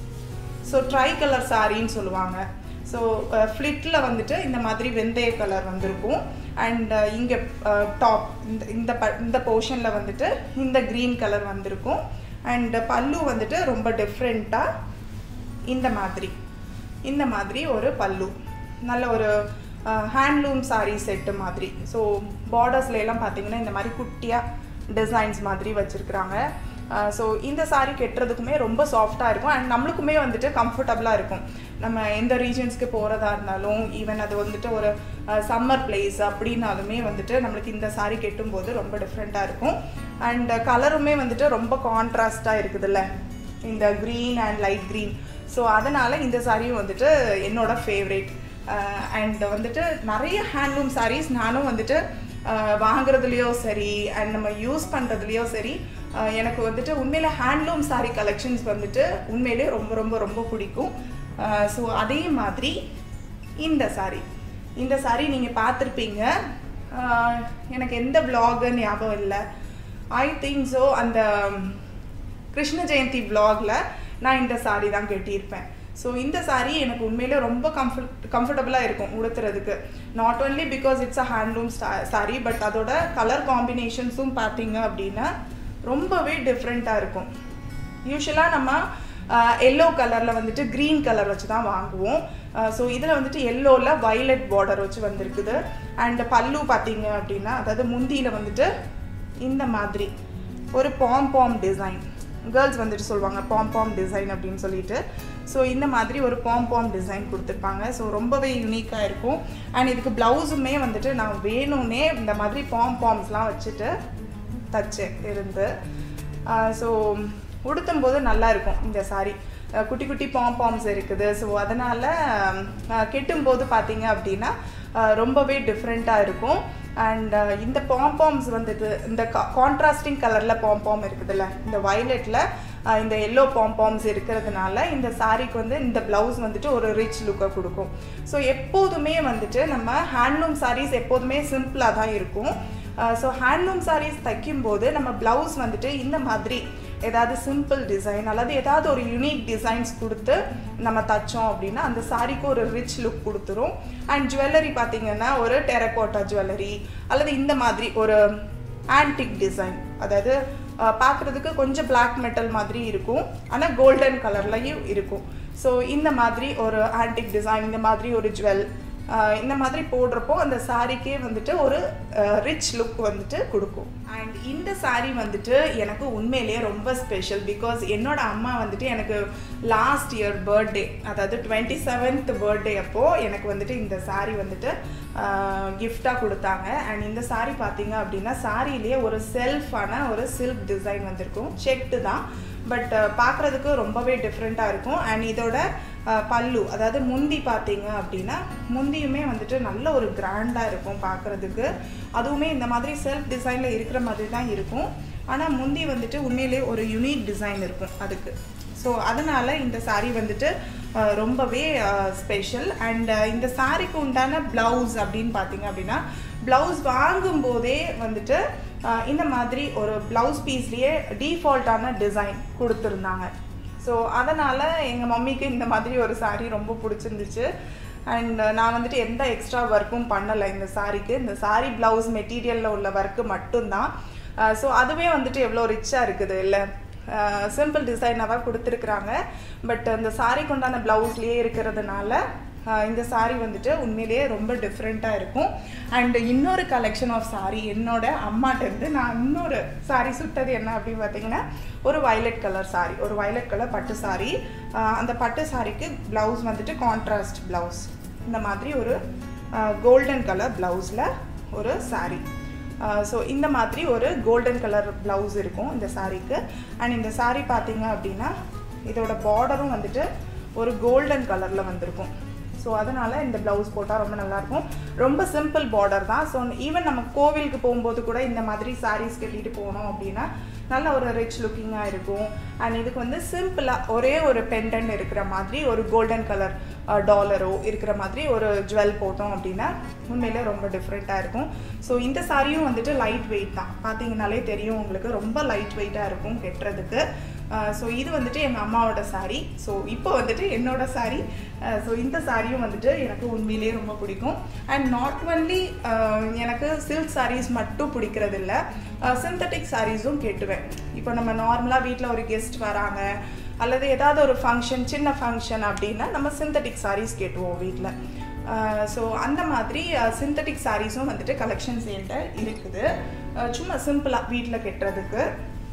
ஸோ ட்ரை கலர் சாரின்னு சொல்லுவாங்க ஸோ ஃப்ளிட்டில் வந்துட்டு இந்த மாதிரி வெந்தய கலர் வந்திருக்கும் அண்ட் இங்கே டாப் இந்த இந்த ப இந்த போர்ஷனில் வந்துட்டு இந்த க்ரீன் கலர் வந்திருக்கும் அண்ட் பல்லு வந்துட்டு ரொம்ப டிஃப்ரெண்ட்டாக இந்த மாதிரி இந்த மாதிரி ஒரு பல்லு நல்ல ஒரு ஹேண்ட்லூம் saree செட்டு மாதிரி ஸோ பார்டர்ஸ்ல எல்லாம் பார்த்தீங்கன்னா இந்த மாதிரி குட்டியாக டிசைன்ஸ் மாதிரி வச்சுருக்குறாங்க ஸோ இந்த saree கெட்டுறதுக்குமே ரொம்ப சாஃப்டாக இருக்கும் அண்ட் நம்மளுக்குமே வந்துட்டு கம்ஃபர்டபுளாக இருக்கும் நம்ம எந்த ரீஜன்ஸ்க்கு போகிறதா இருந்தாலும் ஈவன் அது வந்துட்டு ஒரு சம்மர் பிளேஸ் அப்படின்னாலுமே வந்துட்டு நம்மளுக்கு இந்த saree கெட்டும்போது ரொம்ப டிஃப்ரெண்ட்டாக இருக்கும் அண்ட் கலருமே வந்துட்டு ரொம்ப கான்ட்ராஸ்டாக இருக்குதுல்ல இந்த green and light green so அதனால் இந்த சாரியும் வந்துட்டு என்னோட ஃபேவரேட் அண்ட் வந்துட்டு நிறைய ஹேண்ட்லூம் sarees நானும் வந்துட்டு அஹ், வாங்குறதுலையோ சரி அண்ட் நம்ம யூஸ் பண்ணுறதுலையோ சரி அஹ், எனக்கு வந்துட்டு உண்மையில ஹேண்ட்லூம் saree கலெக்ஷன்ஸ் வந்துட்டு உண்மையிலே ரொம்ப ரொம்ப ரொம்ப பிடிக்கும் ஸோ அதே மாதிரி இந்த saree இந்த saree நீங்கள் பார்த்துருப்பீங்க அஹ், எனக்கு எந்த vlog ஞாபகம் இல்லை ஐ திங்க் ஸோ அந்த கிருஷ்ண ஜெயந்தி vlogல நான் இந்த saree தான் கட்டியிருப்பேன் ஸோ இந்த saree எனக்கு உண்மையிலே ரொம்ப கம்ஃபர்ட் கம்ஃபர்டபுளாக இருக்கும் உடுத்துறதுக்கு not only because it's a handloom saree but அதோட கலர் காம்பினேஷன்ஸும் பார்த்தீங்க அப்படின்னா ரொம்பவே டிஃப்ரெண்ட்டாக இருக்கும் யூஸ்வலாக நம்ம எல்லோ கலரில் வந்துட்டு க்ரீன் கலர் வச்சு தான் வாங்குவோம் ஸோ இதில் வந்துட்டு எல்லோவில் violet பார்டர் வச்சு வந்திருக்குது அண்ட் பல்லு பார்த்தீங்க அப்படின்னா அதாவது முந்தியில் வந்துட்டு இந்த மாதிரி ஒரு பாம் பாம் டிசைன் கேர்ள்ஸ் வந்துட்டு சொல்லுவாங்க பாம் பாம் டிசைன் அப்படின்னு சொல்லிட்டு ஸோ இந்த மாதிரி ஒரு பாம் பாம் டிசைன் கொடுத்துருப்பாங்க ஸோ ரொம்பவே யூனிக்காக இருக்கும் அண்ட் இதுக்கு ப்ளவுஸுமே வந்துட்டு நான் வேணும்னே இந்த மாதிரி பாம் பாம்ஸ்லாம் வச்சுட்டு தச்சேன் இருந்து ஸோ உடுத்தும் போது நல்லா இருக்கும் இந்த saree அஹ் குட்டி குட்டி பாம் பாம்ஸ் இருக்குது ஸோ அதனால் கெட்டும்போது பார்த்தீங்க அப்படின்னா அஹ் ரொம்பவே டிஃப்ரெண்ட்டாக இருக்கும் அண்ட் இந்த பாம் பாம்ஸ் வந்துட்டு இந்த கான்ட்ராஸ்டிங் கலரில் பாம் பாம் இருக்குதுல்ல இந்த வயலட்டில் இந்த எல்லோ பாம் பாம்ஸ் இருக்கிறதுனால இந்த சாரீக்கு வந்து இந்த ப்ளவுஸ் வந்துட்டு ஒரு ரிச் லுக்கை கொடுக்கும் ஸோ எப்போதுமே வந்துட்டு நம்ம ஹேண்ட்லூம் sarees எப்போதுமே சிம்பிளாக தான் இருக்கும் ஸோ ஹேண்ட்லூம் sarees தைக்கும்போது நம்ம ப்ளவுஸ் வந்துட்டு இந்த மாதிரி ஏதாவது சிம்பிள் டிசைன் அல்லது ஏதாவது ஒரு யூனிக் டிசைன்ஸ் கொடுத்து நம்ம தைச்சோம் அப்படின்னா அந்த சாரிக்கு ஒரு ரிச் லுக் கொடுத்துரும் அண்ட் ஜுவல்லரி பார்த்தீங்கன்னா ஒரு டெரகோட்டா ஜுவல்லரி அல்லது இந்த மாதிரி ஒரு ஆன்டிக் டிசைன் அதாவது பார்க்குறதுக்கு கொஞ்சம் Black மெட்டல் மாதிரி இருக்கும் ஆனால் கோல்டன் கலர்லையும் இருக்கும் ஸோ இந்த மாதிரி ஒரு ஆன்டிக் டிசைன் இந்த மாதிரி ஒரு ஜுவல் ஆஹ் இந்த மாதிரி போடுறப்போ அந்த சாரிக்கே வந்துட்டு ஒரு ரிச் லுக் வந்துட்டு கொடுக்கும் அண்ட் இந்த saree வந்துட்டு எனக்கு உண்மையிலேயே ரொம்ப ஸ்பெஷல் பிகாஸ் என்னோட அம்மா வந்துட்டு எனக்கு லாஸ்ட் இயர் பர்த்டே அதாவது டுவெண்ட்டி செவன்த் பர்த்டே அப்போது எனக்கு வந்துட்டு இந்த saree வந்துட்டு கிஃப்டாக கொடுத்தாங்க அண்ட் இந்த saree பார்த்தீங்க அப்படின்னா சாரியிலேயே ஒரு செல்ஃபான ஒரு சில்க் டிசைன் வந்திருக்கும் செக்டு தான் பட் பார்க்குறதுக்கு ரொம்பவே டிஃப்ரெண்ட்டாக இருக்கும் அண்ட் இதோட அஹ், பல்லு அதாவது முந்தி பார்த்தீங்க அப்படின்னா முந்தியுமே வந்துட்டு நல்ல ஒரு கிராண்டாக இருக்கும் பார்க்குறதுக்கு அதுவுமே இந்த மாதிரி செல்ஃப் டிசைனில் இருக்கிற மாதிரி தான் இருக்கும் ஆனால் முந்தி வந்துட்டு உண்மையிலே ஒரு யூனிக் டிசைன் இருக்கும் அதுக்கு ஸோ அதனால் இந்த saree வந்துட்டு அஹ், ரொம்பவே ஸ்பெஷல் அண்ட் இந்த சாரிக்கு உண்டான ப்ளவுஸ் அப்படின்னு பார்த்தீங்க அப்படின்னா ப்ளவுஸ் வாங்கும்போதே வந்துட்டு அஹ், இந்த மாதிரி ஒரு ப்ளவுஸ் பீஸ்லேயே டீஃபால்ட்டான டிசைன் கொடுத்துருந்தாங்க ஸோ அதனால் எங்கள் மம்மிக்கு இந்த மாதிரி ஒரு saree ரொம்ப பிடிச்சிருந்துச்சு அண்ட் நான் வந்துட்டு எந்த எக்ஸ்ட்ரா ஒர்க்கும் பண்ணலை இந்த சாரிக்கு இந்த saree ப்ளவுஸ் மெட்டீரியலில் உள்ள ஒர்க்கு மட்டும்தான் ஸோ அதுவே வந்துட்டு எவ்வளோ ரிச்சாக இருக்குது இல்லை சிம்பிள் டிசைனாக தான் கொடுத்துருக்குறாங்க பட் அந்த சாரிக்கு உண்டான ப்ளவுஸ்லேயே இருக்கிறதுனால ஆஹ் இந்த saree வந்துட்டு உண்மையிலேயே ரொம்ப டிஃப்ரெண்ட்டாக இருக்கும் அண்ட் இன்னொரு கலெக்ஷன் ஆஃப் saree என்னோட அம்மாட்டேருந்து நான் இன்னொரு saree சுட்டது என்ன அப்படின்னு பார்த்தீங்கன்னா ஒரு வயலட் கலர் saree ஒரு வயலட் கலர் பட்டு saree ஆஹ் அந்த பட்டு சாரிக்கு ப்ளவுஸ் வந்துட்டு கான்ட்ராஸ்ட் ப்ளவுஸ் இந்த மாதிரி ஒரு கோல்டன் கலர் ப்ளவுஸில் ஒரு saree ஸோ இந்த மாதிரி ஒரு கோல்டன் கலர் ப்ளவுஸ் இருக்கும் இந்த சாரீக்கு அண்ட் இந்த saree பார்த்தீங்க அப்படின்னா இதோட பார்டரும் வந்துட்டு ஒரு கோல்டன் கலரில் வந்திருக்கும் ஸோ அதனால் இந்த ப்ளவுஸ் போட்டால் ரொம்ப நல்லாயிருக்கும் ரொம்ப சிம்பிள் பார்டர் தான் ஸோ ஈவன் நம்ம கோவிலுக்கு போகும்போது கூட இந்த மாதிரி சாரீஸ் கட்டிட்டு போனோம் அப்படின்னா நல்ல ஒரு ரிச் லுக்கிங்காக இருக்கும் அண்ட் இதுக்கு வந்து சிம்பிளாக ஒரே ஒரு பெண்டன் இருக்கிற மாதிரி ஒரு கோல்டன் கலர் டாலரோ இருக்கிற மாதிரி ஒரு ஜுவல் போட்டோம் அப்படின்னா உண்மையிலே ரொம்ப டிஃப்ரெண்ட்டாக இருக்கும் ஸோ இந்த சாரியும் வந்துட்டு லைட் வெயிட் தான் பார்த்தீங்கனாலே தெரியும் உங்களுக்கு ரொம்ப லைட் வெயிட்டாக இருக்கும் கெட்டுறதுக்கு ஸோ இது வந்துட்டு எங்கள் அம்மாவோட saree ஸோ இப்போ வந்துட்டு என்னோட saree ஸோ இந்த சாரியும் வந்துட்டு எனக்கு உண்மையிலேயே ரொம்ப பிடிக்கும் அண்ட் நாட் ஒன்லி எனக்கு சில்க் sarees மட்டும் பிடிக்கிறது இல்லை சிந்தட்டிக் சாரீஸும் கேட்டுவேன் இப்போ நம்ம நார்மலாக வீட்டில் ஒரு கெஸ்ட் வராங்க அல்லது ஏதாவது ஒரு ஃபங்க்ஷன் சின்ன ஃபங்க்ஷன் அப்படின்னா நம்ம சிந்தட்டிக் sarees கேட்டுவோம் வீட்டில் ஸோ அந்த மாதிரி சிந்தட்டிக் சாரீஸும் வந்துட்டு கலெக்ஷன்ஸ் என்கிட்ட இருக்குது அஹ் சும்மா சிம்பிளாக வீட்டில் கெட்டுறதுக்கு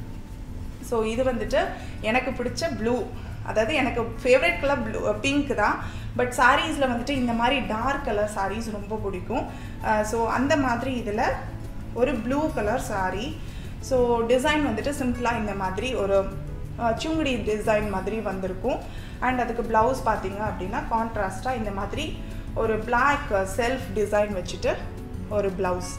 ஸோ இது வந்துட்டு எனக்கு பிடிச்ச ப்ளூ அதாவது எனக்கு ஃபேவரட் கலர் ப்ளூ பிங்க் தான் பட் சாரீஸில் வந்துட்டு இந்த மாதிரி டார்க் கலர் சாரீஸ் ரொம்ப பிடிக்கும் ஸோ அந்த மாதிரி இதில் ஒரு blue colour saree so design வந்துட்டு சிம்பிளாக இந்த மாதிரி ஒரு அஹ், சுங்குடி டிசைன் மாதிரி வந்திருக்கும் அண்ட் அதுக்கு ப்ளவுஸ் பார்த்தீங்க அப்படின்னா கான்ட்ராஸ்டாக இந்த மாதிரி ஒரு பிளாக் செல்ஃப் டிசைன் வச்சுட்டு ஒரு ப்ளவுஸ்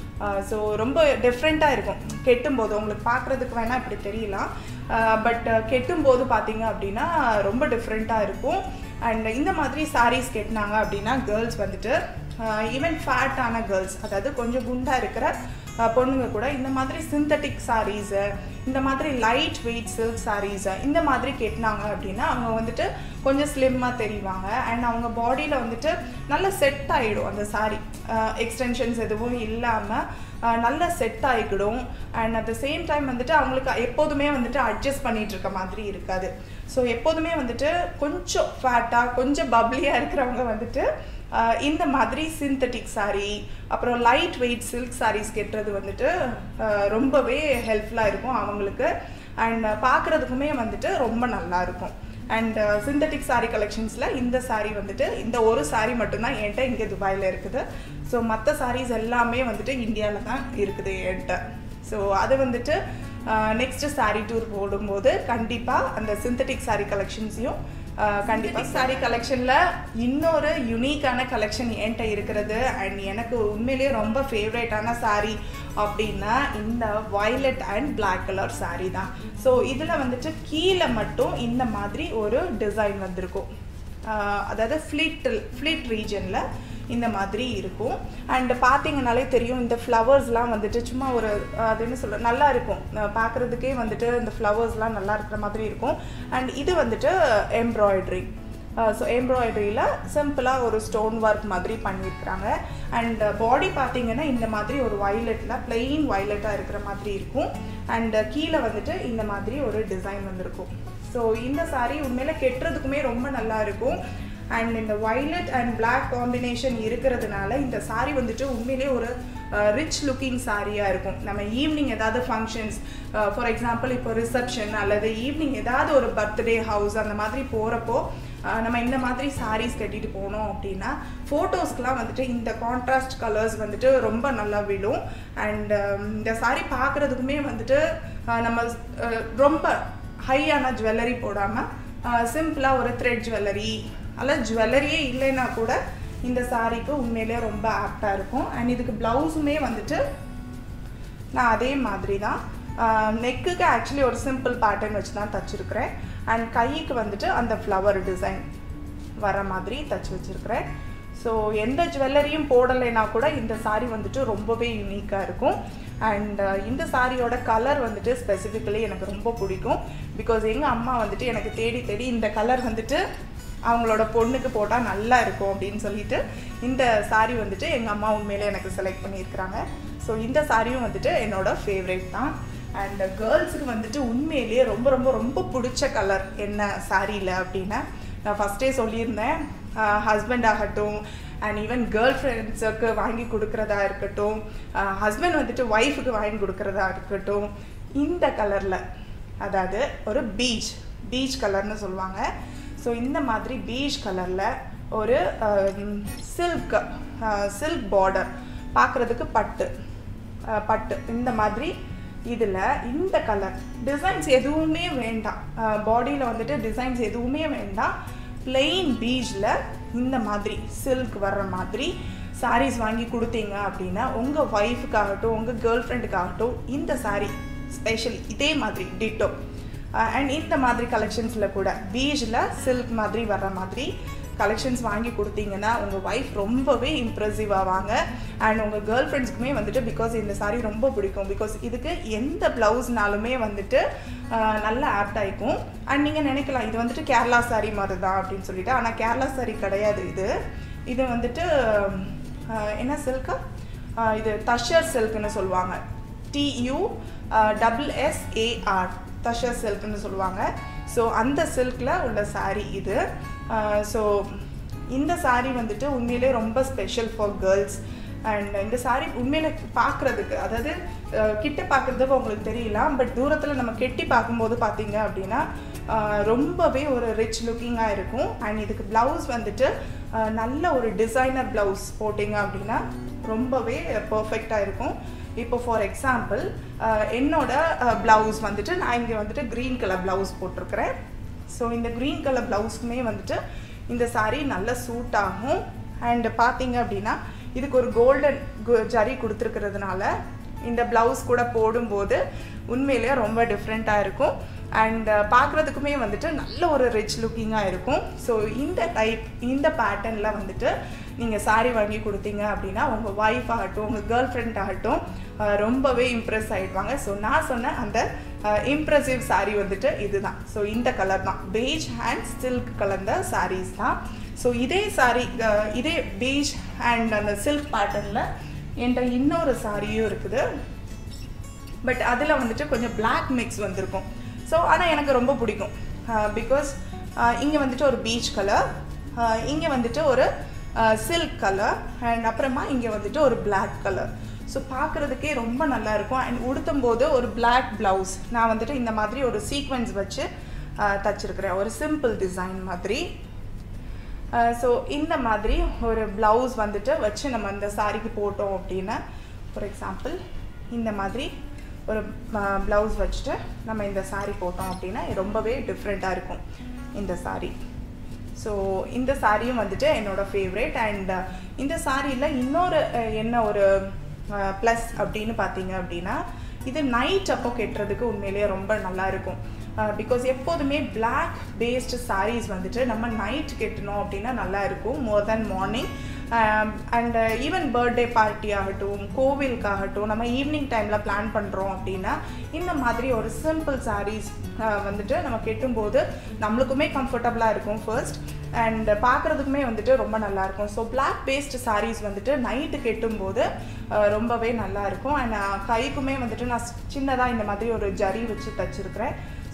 ஸோ ரொம்ப டிஃப்ரெண்ட்டாக இருக்கும் கெட்டும்போது உங்களுக்கு பார்க்குறதுக்கு வேணால் இப்படி தெரியலாம் பட் கெட்டும்போது பார்த்தீங்க அப்படின்னா ரொம்ப டிஃப்ரெண்ட்டாக இருக்கும் அண்ட் இந்த மாதிரி sarees கெட்டினாங்க அப்படின்னா கேர்ள்ஸ் வந்துட்டு ஈவன் ஃபேட்டான கேர்ள்ஸ் அதாவது கொஞ்சம் குண்டாக இருக்கிற அஹ், பொண்ணுங்க கூட இந்த மாதிரி சிந்தட்டிக் சாரீஸு இந்த மாதிரி லைட் வெயிட் சில்க் சாரீஸு இந்த மாதிரி கெட்டினாங்க அப்படின்னா அவங்க வந்துட்டு கொஞ்சம் ஸ்லிம்மாக தெரிவாங்க அண்ட் அவங்க பாடியில் வந்துட்டு நல்ல செட் ஆகிடும் அந்த saree எக்ஸ்டென்ஷன்ஸ் எதுவும் இல்லாமல் நல்ல செட் ஆகிக்கிடும் and at the same time வந்துட்டு அவங்களுக்கு எப்போதுமே வந்துட்டு அட்ஜஸ்ட் பண்ணிட்டு இருக்க மாதிரி இருக்காது ஸோ எப்போதுமே வந்துட்டு கொஞ்சம் ஃபேட்டாக கொஞ்சம் பப்ளியாக இருக்கிறவங்க வந்துட்டு ஆஹ் இந்த மாதிரி சிந்தட்டிக் saree அப்புறம் லைட் வெயிட் சில்க் sarees கெட்டுறது வந்துட்டு ஆஹ் ரொம்பவே ஹெல்ப்ஃபுல்லாக இருக்கும் அவங்களுக்கு அண்ட் பார்க்குறதுக்குமே வந்துட்டு ரொம்ப நல்லா இருக்கும் அண்ட் சிந்தட்டிக் saree கலெக்ஷன்ஸில் இந்த saree வந்துட்டு இந்த ஒரு saree மட்டும்தான் என்கிட்ட இங்கே துபாயில் இருக்குது ஸோ மற்ற sarees எல்லாமே வந்துட்டு இந்தியாவில் தான் இருக்குது என்கிட்ட ஸோ அது வந்துட்டு நெக்ஸ்ட் saree டூர் போடும்போது கண்டிப்பாக அந்த சிந்தட்டிக் saree கலெக்ஷன்ஸையும் கண்டிப்பாக saree கலெக்ஷனில் இன்னொரு யுனிக்கான கலெக்ஷன் என்கிட்ட இருக்கிறது அண்ட் எனக்கு உண்மையிலேயே ரொம்ப ஃபேவரேட்டான saree அப்படின்னா இந்த violet and black colour saree தான் ஸோ இதில் வந்துட்டு கீழே மட்டும் இந்த மாதிரி ஒரு டிசைன் வந்திருக்கும் ஆஹ் அதாவது ஃப்ளிட் ஃப்ளிட் ரீஜனில் இந்த மாதிரி இருக்கும் அண்ட் பார்த்தீங்கனாலே தெரியும் இந்த ஃப்ளவர்ஸ்லாம் வந்துட்டு சும்மா ஒரு ஆஹ் அது என்ன சொல்ற நல்லா இருக்கும் பார்க்குறதுக்கே வந்துட்டு இந்த ஃப்ளவர்ஸ்லாம் நல்லா இருக்கிற மாதிரி இருக்கும் அண்ட் இது வந்துட்டு எம்ப்ராய்டரி ஸோ எம்ப்ராய்டரியில் சிம்பிளாக ஒரு ஸ்டோன் ஒர்க் மாதிரி பண்ணியிருக்கிறாங்க அண்ட் பாடி பார்த்தீங்கன்னா இந்த மாதிரி ஒரு வயலட்டில் பிளெயின் வயலட்டாக இருக்கிற மாதிரி இருக்கும் அண்ட் கீழே வந்துட்டு இந்த மாதிரி ஒரு டிசைன் வந்திருக்கும் ஸோ இந்த saree உண்மையில கெட்டுறதுக்குமே ரொம்ப நல்லா இருக்கும் அண்ட் இந்த violet அண்ட் black காம்பினேஷன் இருக்கிறதுனால இந்த saree வந்துட்டு உண்மையிலே ஒரு ரிச் லுக்கிங் சாரியாக இருக்கும் நம்ம ஈவினிங் ஏதாவது ஃபங்க்ஷன்ஸ் ஃபார் எக்ஸாம்பிள் இப்போ ரிசப்ஷன் அல்லது ஈவினிங் ஏதாவது ஒரு பர்த்டே ஹவுஸ் அந்த மாதிரி போகிறப்போ நம்ம இந்த மாதிரி சாரீஸ் கட்டிட்டு போனோம் அப்படின்னா ஃபோட்டோஸ்க்கெலாம் வந்துட்டு இந்த கான்ட்ராஸ்ட் கலர்ஸ் வந்துட்டு ரொம்ப நல்லா விழும் அண்ட் இந்த saree பார்க்குறதுக்குமே வந்துட்டு அஹ், நம்ம அஹ், ரொம்ப ஹையான ஜுவல்லரி போடாமல் சிம்பிளாக ஒரு த்ரெட் ஜுவல்லரி அல்லது ஜுவல்லரியே இல்லைன்னா கூட இந்த சாரீக்கு உண்மையிலே ரொம்ப ஆப்டாக இருக்கும் அண்ட் இதுக்கு ப்ளவுஸுமே வந்துட்டு நான் அதே மாதிரி தான் நெக்குக்கு ஆக்சுவலி ஒரு சிம்பிள் பேட்டர்ன் வச்சு தான் தச்சிருக்கிறேன் அண்ட் கைக்கு வந்துட்டு அந்த ஃப்ளவர் டிசைன் வர மாதிரி தச்சு வச்சுருக்கிறேன் ஸோ எந்த ஜுவல்லரியும் போடலைன்னா கூட இந்த saree வந்துட்டு ரொம்பவே யூனிக்காக இருக்கும் அண்ட் இந்த சாரியோட கலர் வந்துட்டு ஸ்பெசிஃபிக்கலி எனக்கு ரொம்ப பிடிக்கும் பிகாஸ் எங்கள் அம்மா வந்துட்டு எனக்கு தேடி தேடி இந்த கலர் வந்துட்டு அவங்களோட பொண்ணுக்கு போட்டால் நல்லா இருக்கும் அப்படின்னு சொல்லிட்டு இந்த saree வந்துட்டு எங்கள் அம்மா உண்மையிலே எனக்கு செலக்ட் பண்ணியிருக்கிறாங்க ஸோ இந்த சாரியும் வந்துட்டு என்னோட ஃபேவரேட் தான் அண்ட் கேர்ள்ஸுக்கு வந்துட்டு உண்மையிலேயே ரொம்ப ரொம்ப ரொம்ப பிடிச்ச கலர் என்ன சாரியில் அப்படின்னா நான் ஃபஸ்ட்டே சொல்லியிருந்தேன் ஹஸ்பண்ட் ஆகட்டும் அண்ட் ஈவன் கேர்ள் ஃப்ரெண்ட்ஸுக்கு வாங்கி கொடுக்குறதா இருக்கட்டும் ஹஸ்பண்ட் வந்துட்டு ஒய்ஃபுக்கு வாங்கி கொடுக்குறதா இருக்கட்டும் இந்த கலரில் அதாவது ஒரு பீச் பீச் கலர்னு சொல்லுவாங்க ஸோ இந்த மாதிரி பீச் கலரில் ஒரு சில்க் சில்க் பார்டர் பார்க்குறதுக்கு பட்டு அஹ், பட்டு இந்த மாதிரி இதில் இந்த கலர் டிசைன்ஸ் எதுவுமே வேண்டாம் பாடியில் வந்துட்டு டிசைன்ஸ் எதுவுமே வேண்டாம் பிளெயின் பீச்சில் இந்த மாதிரி சில்க் வர்ற மாதிரி sarees வாங்கி கொடுத்தீங்க அப்படின்னா உங்கள் ஒய்ஃபுக்காகட்டும் உங்கள் கேர்ள் ஃப்ரெண்டுக்காகட்டும் இந்த saree ஸ்பெஷலி இதே மாதிரி டிட்டோ அண்ட் இந்த மாதிரி கலெக்ஷன்ஸில் கூட பீச்சில் சில்க் மாதிரி வர்ற மாதிரி கலெக்ஷன்ஸ் வாங்கி கொடுத்தீங்கன்னா உங்கள் ஒய்ஃப் ரொம்பவே இம்ப்ரெசிவ் ஆவாங்க அண்ட் உங்கள் கேர்ள் ஃப்ரெண்ட்ஸ்க்குமே வந்துட்டு பிகாஸ் இந்த saree ரொம்ப பிடிக்கும் பிகாஸ் இதுக்கு எந்த ப்ளவுஸ்னாலுமே வந்துட்டு ஆஹ், நல்ல ஆப்ட் ஆகிக்கும் அண்ட் நீங்கள் நினைக்கலாம் இது வந்துட்டு கேரளா saree மாதிரி தான் அப்படின்னு சொல்லிட்டு ஆனால் கேரளா saree கிடையாது இது இது வந்துட்டு ஆஹ், என்ன சில்கா இது தஷர் சில்க்னு சொல்லுவாங்க டியூ டபுள் எஸ்ஏஆர் தஷர் சில்க்னு சொல்லுவாங்க ஸோ அந்த சில்கில் உள்ள saree இது ஸோ இந்த saree வந்துட்டு உண்மையிலே ரொம்ப ஸ்பெஷல் ஃபார் கேர்ள்ஸ் அண்ட் இந்த saree உண்மையில பார்க்குறதுக்கு அதாவது அஹ், கிட்ட பார்க்குறதுக்கு உங்களுக்கு தெரியலாம் பட் தூரத்தில் நம்ம கெட்டி பார்க்கும்போது பார்த்தீங்க அப்படின்னா அஹ், ரொம்பவே ஒரு ரிச் லுக்கிங்காக இருக்கும் அண்ட் இதுக்கு ப்ளவுஸ் வந்துட்டு அஹ், நல்ல ஒரு டிசைனர் ப்ளவுஸ் போட்டிங்க அப்படின்னா ரொம்பவே பர்ஃபெக்டாக இருக்கும் இப்போ ஃபார் எக்ஸாம்பிள் என்னோட ப்ளவுஸ் வந்துட்டு நான் இங்கே வந்துட்டு க்ரீன் கலர் ப்ளவுஸ் போட்டிருக்கிறேன் ஸோ இந்த க்ரீன் கலர் ப்ளவுஸ்க்குமே வந்துட்டு இந்த saree நல்ல சூட் ஆகும் அண்ட் பார்த்தீங்க அப்படின்னா இதுக்கு ஒரு கோல்டன் ஜரி கொடுத்துருக்கிறதுனால இந்த ப்ளவுஸ் கூட போடும்போது உண்மையிலேயே ரொம்ப டிஃப்ரெண்ட்டாக இருக்கும் அண்ட் பார்க்குறதுக்குமே வந்துட்டு நல்ல ஒரு ரிச் லுக்கிங்காக இருக்கும் ஸோ இந்த டைப் இந்த பேட்டர்னில் வந்துட்டு நீங்கள் saree வாங்கி கொடுத்தீங்க அப்படின்னா உங்கள் ஒய்ஃப் ஆகட்டும் உங்கள் கேர்ள் ஃப்ரெண்ட் ஆகட்டும் அஹ், ரொம்பவே இம்ப்ரெஸ் ஆகிடுவாங்க ஸோ நான் சொன்ன அந்த இம்ப்ரெசிவ் saree வந்துட்டு இதுதான் ஸோ இந்த கலர் தான் பெய்ஜ் அண்ட் சில்க் கலந்த sarees தான் ஸோ இதே saree அஹ், இதே பெய்ஜ் அண்ட் அந்த சில்க் பேட்டர்னில் என்கிட்ட இன்னொரு சாரியும் இருக்குது பட் அதில் வந்துட்டு கொஞ்சம் Black மிக்ஸ் வந்திருக்கும் ஸோ ஆனால் எனக்கு ரொம்ப பிடிக்கும் பிகாஸ் இங்கே வந்துட்டு ஒரு பீச் கலர் இங்கே வந்துட்டு ஒரு சில்க் கலர் அண்ட் அப்புறமா இங்கே வந்துட்டு ஒரு Black கலர் ஸோ பார்க்குறதுக்கே ரொம்ப நல்லா இருக்கும் அண்ட் உடுத்தும் போது ஒரு Black ப்ளவுஸ் நான் வந்துட்டு இந்த மாதிரி ஒரு சீக்வென்ஸ் வச்சு அஹ், தச்சிருக்கிறேன் ஒரு சிம்பிள் டிசைன் மாதிரி ஸோ இந்த மாதிரி ஒரு ப்ளவுஸ் வந்துட்டு வச்சு நம்ம இந்த சாரிக்கு போட்டோம் அப்படின்னா ஃபார் எக்ஸாம்பிள் இந்த மாதிரி ஒரு ப்ளவுஸ் வச்சுட்டு நம்ம இந்த saree போட்டோம் அப்படின்னா இது ரொம்பவே டிஃப்ரெண்ட்டாக இருக்கும் இந்த saree ஸோ இந்த சாரியும் வந்துட்டு என்னோட ஃபேவரேட் அண்ட் இந்த சாரியில் இன்னொரு அஹ், என்ன ஒரு ப்ளஸ் அப்படின்னு பார்த்தீங்க அப்படின்னா இது நைட் அப்போ கெட்டுறதுக்கு உண்மையிலேயே ரொம்ப நல்லா இருக்கும் பிகாஸ் எப்போதுமே Black பேஸ்டு sarees வந்துட்டு நம்ம நைட் கெட்டணும் அப்படின்னா நல்லா இருக்கும் more than morning and even birthday party ஆகட்டும் கோவிலுக்காகட்டும் நம்ம ஈவினிங் டைமில் பிளான் பண்ணுறோம் அப்படின்னா இந்த மாதிரி ஒரு சிம்பிள் sarees அஹ், வந்துட்டு நம்ம கெட்டும்போது நம்மளுக்குமே கம்ஃபர்டபுளாக இருக்கும் ஃபர்ஸ்ட் அண்ட் பார்க்குறதுக்குமே வந்துட்டு ரொம்ப நல்லா இருக்கும் ஸோ Black பேஸ்டு sarees வந்துட்டு நைட்டு கெட்டும்போது அஹ், ரொம்பவே நல்லா இருக்கும் அண்ட் கைக்குமே வந்துட்டு நான் சின்னதாக இந்த மாதிரி ஒரு ஜரி வச்சு தச்சிருக்கிறேன்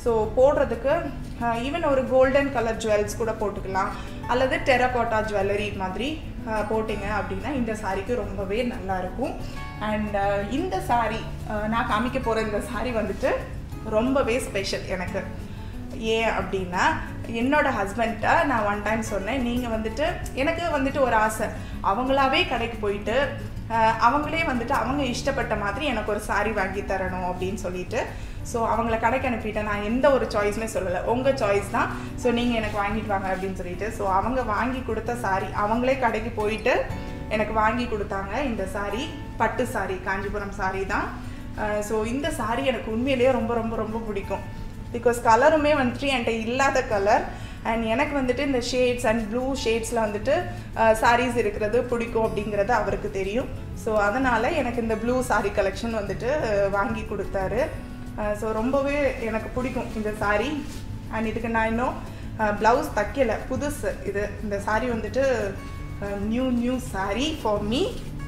ஸோ போடுறதுக்கு ஈவன் ஒரு கோல்டன் கலர் ஜுவல்ஸ் கூட போட்டுக்கலாம் அல்லது டெரகோட்டா ஜுவல்லரி மாதிரி அஹ், போட்டிங்க அப்படின்னா இந்த சாரிக்கு ரொம்பவே நல்லா இருக்கும் அண்ட் இந்த சாரி நான் காமிக்க போகிற இந்த சாரி வந்துட்டு ரொம்பவே ஸ்பெஷல் எனக்கு ஏன் அப்படின்னா என்னோட ஹஸ்பண்ட்ட நான் ஒன் டைம் சொன்னேன் நீங்கள் வந்துட்டு எனக்கு வந்துட்டு ஒரு ஆசை அவங்களாவே கடைக்கு போயிட்டு அஹ், அவங்களே வந்துட்டு அவங்க இஷ்டப்பட்ட மாதிரி எனக்கு ஒரு saree வாங்கி தரணும் அப்படின்னு சொல்லிட்டு ஸோ அவங்கள கடைக்கு அனுப்பிட்டேன் நான் எந்த ஒரு சாய்ஸுமே சொல்லலை உங்கள் சாய்ஸ் தான் ஸோ நீங்கள் எனக்கு வாங்கிட்டு வாங்க அப்படின்னு சொல்லிட்டு ஸோ அவங்க வாங்கி கொடுத்த saree அவங்களே கடைக்கு போயிட்டு எனக்கு வாங்கி கொடுத்தாங்க இந்த saree பட்டு saree காஞ்சிபுரம் saree தான் ஸோ இந்த saree எனக்கு உண்மையிலேயே ரொம்ப ரொம்ப ரொம்ப பிடிக்கும் பிகாஸ் கலருமே வந்துட்டு என்கிட்ட இல்லாத கலர் அண்ட் எனக்கு வந்துட்டு இந்த ஷேட்ஸ் அண்ட் ப்ளூ ஷேட்ஸில் வந்துட்டு சாரீஸ் இருக்கிறது பிடிக்கும் அப்படிங்கிறது அவருக்கு தெரியும் ஸோ அதனால் எனக்கு இந்த ப்ளூ saree கலெக்ஷன் வந்துட்டு அஹ், வாங்கி கொடுத்தாரு ஸோ ரொம்பவே எனக்கு பிடிக்கும் இந்த saree அண்ட் இதுக்கு நான் இன்னும் ப்ளவுஸ் தைக்கலை புதுசு இது இந்த saree வந்துட்டு new new saree for me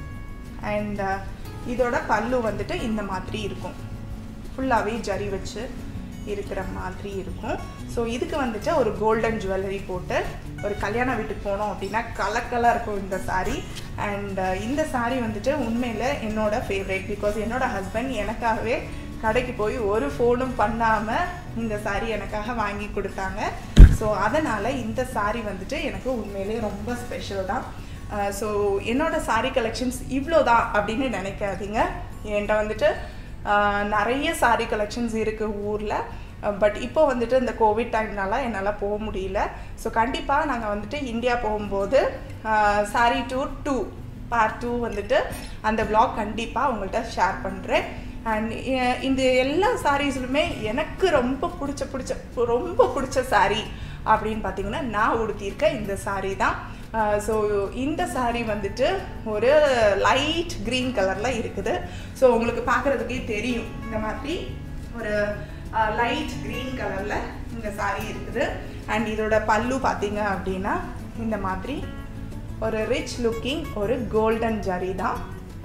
and இதோட பல்லு வந்துட்டு இந்த மாதிரி இருக்கும் ஃபுல்லாகவே ஜரி வச்சு இருக்கிற மாதிரி இருக்கும் ஸோ இதுக்கு வந்துட்டு ஒரு கோல்டன் ஜுவல்லரி போட்டு ஒரு கல்யாண வீட்டுக்கு போனோம் அப்படின்னா கலக்கலாக இருக்கும் இந்த saree அண்ட் இந்த saree வந்துட்டு உண்மையில் என்னோட ஃபேவரேட் பிகாஸ் என்னோட ஹஸ்பண்ட் எனக்காகவே கடைக்கு போய் ஒரு ஃபோனும் பண்ணாமல் இந்த saree எனக்காக வாங்கி கொடுத்தாங்க ஸோ அதனால் இந்த saree வந்துட்டு எனக்கு உண்மையிலே ரொம்ப ஸ்பெஷல் தான் ஸோ என்னோட saree கலெக்ஷன்ஸ் இவ்வளோ தான் அப்படின்னு நினைக்காதீங்க என்கிட்ட வந்துட்டு ஆஹ் நிறைய saree கலெக்ஷன்ஸ் இருக்குது ஊரில் பட் இப்போ வந்துட்டு இந்த கோவிட் டைம்னால என்னால் போக முடியல ஸோ கண்டிப்பாக நாங்கள் வந்துட்டு இந்தியா போகும்போது saree tour two part two வந்துட்டு அந்த vlog கண்டிப்பாக உங்கள்கிட்ட ஷேர் பண்ணுறேன் அண்ட் இந்த எல்லா சாரீஸ்லுமே எனக்கு ரொம்ப பிடிச்ச பிடிச்ச ரொம்ப பிடிச்ச saree அப்படின்னு பார்த்தீங்கன்னா நான் உடுத்தியிருக்க இந்த saree தான் ஸோ இந்த saree வந்துட்டு ஒரு லைட் க்ரீன் கலரில் இருக்குது ஸோ உங்களுக்கு பார்க்குறதுக்கே தெரியும் இந்த மாதிரி ஒரு லைட் க்ரீன் கலரில் இந்த saree இருக்குது அண்ட் இதோட பல்லு பார்த்தீங்க அப்படின்னா இந்த மாதிரி ஒரு ரிச் லுக்கிங் ஒரு கோல்டன் ஜரி தான்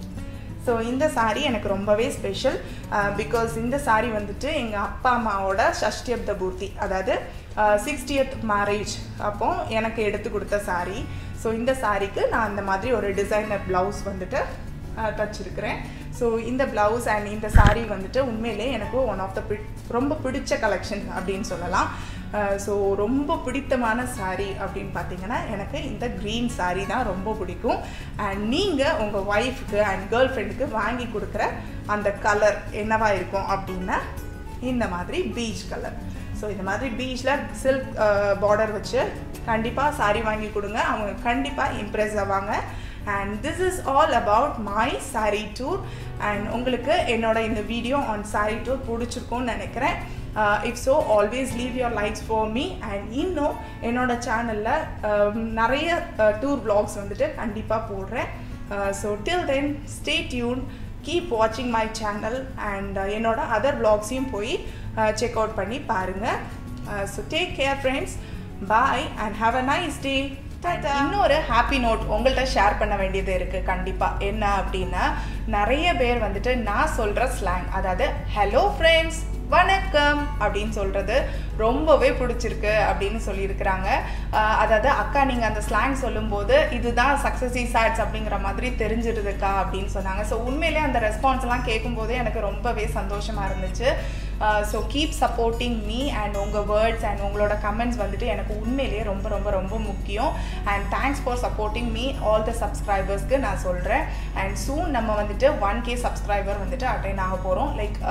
ஸோ இந்த saree எனக்கு ரொம்பவே ஸ்பெஷல் பிகாஸ் இந்த saree வந்துட்டு எங்கள் அப்பா அம்மாவோட ஷஷ்டியப்த பூர்த்தி அதாவது சிக்ஸ்டியத் மேரேஜ் அப்போ எனக்கு எடுத்து கொடுத்த saree ஸோ இந்த சாரீக்கு நான் அந்த மாதிரி ஒரு டிசைனர் ப்ளவுஸ் வந்துட்டு அஹ், தச்சிருக்கிறேன் ஸோ இந்த ப்ளவுஸ் அண்ட் இந்த saree வந்துட்டு உண்மையிலே எனக்கு ஒன் ஆஃப் த ரொம்ப பிடிச்ச கலெக்ஷன் அப்படின்னு சொல்லலாம் ஸோ ரொம்ப பிடித்தமான saree அப்படின்னு பார்த்தீங்கன்னா எனக்கு இந்த க்ரீன் saree தான் ரொம்ப பிடிக்கும் அண்ட் நீங்கள் உங்கள் ஒய்ஃப்க்கு அண்ட் கேர்ள் ஃப்ரெண்டுக்கு வாங்கி கொடுக்குற அந்த கலர் என்னவா இருக்கும் அப்படின்னா இந்த மாதிரி பீச் கலர் ஸோ இந்த மாதிரி பீச்சில் சில்க் பார்டர் வச்சு கண்டிப்பாக saree வாங்கி கொடுங்க அவங்க கண்டிப்பாக இம்ப்ரெஸ் ஆவாங்க and this is all about my saree tour and உங்களுக்கு என்னோட இந்த வீடியோ ஆன் saree டூர் பிடிச்சிருக்கும்னு நினைக்கிறேன் if so always leave your likes for me and இன்னும் என்னோட சேனலில் நிறைய டூர் vlogs வந்துட்டு கண்டிப்பாக போடுறேன் so till then stay tuned keep வாட்சிங் மை சேனல் அண்ட் என்னோட அதர் vlogsையும் போய் செக் அவுட் பண்ணி பாருங்கள் so take care friends bye and have a nice day இன்னொரு ஹாப்பி நோட் உங்கள்கிட்ட ஷேர் பண்ண வேண்டியது இருக்குது கண்டிப்பாக என்ன அப்படின்னா நிறைய பேர் வந்துட்டு நான் சொல்கிற ஸ்லாங் அதாவது ஹலோ ஃப்ரெண்ட்ஸ் வணக்கம் அப்படின்னு சொல்கிறது ரொம்பவே பிடிச்சிருக்கு அப்படின்னு சொல்லியிருக்கிறாங்க ஆஹ் அதாவது அக்கா நீங்கள் அந்த ஸ்லாங் சொல்லும்போது இதுதான் சக்ஸஸி சாட்ஸ் அப்படிங்கிற மாதிரி தெரிஞ்சிருதுக்கா அப்படின்னு சொன்னாங்க ஸோ உண்மையிலே அந்த ரெஸ்பான்ஸ்லாம் கேட்கும்போதே எனக்கு ரொம்பவே சந்தோஷமாக இருந்துச்சு so keep supporting me and உங்கள் வேர்ட்ஸ் அண்ட் உங்களோட கமெண்ட்ஸ் வந்துட்டு எனக்கு உண்மையிலேயே ரொம்ப ரொம்ப ரொம்ப முக்கியம் and thanks for supporting me all the சப்ஸ்கிரைபர்ஸ்க்கு நான் சொல்கிறேன் அண்ட் சூன் நம்ம வந்துட்டு ஒன் கே சப்ஸ்கிரைபர் வந்துட்டு அட்டைன் ஆக போகிறோம் like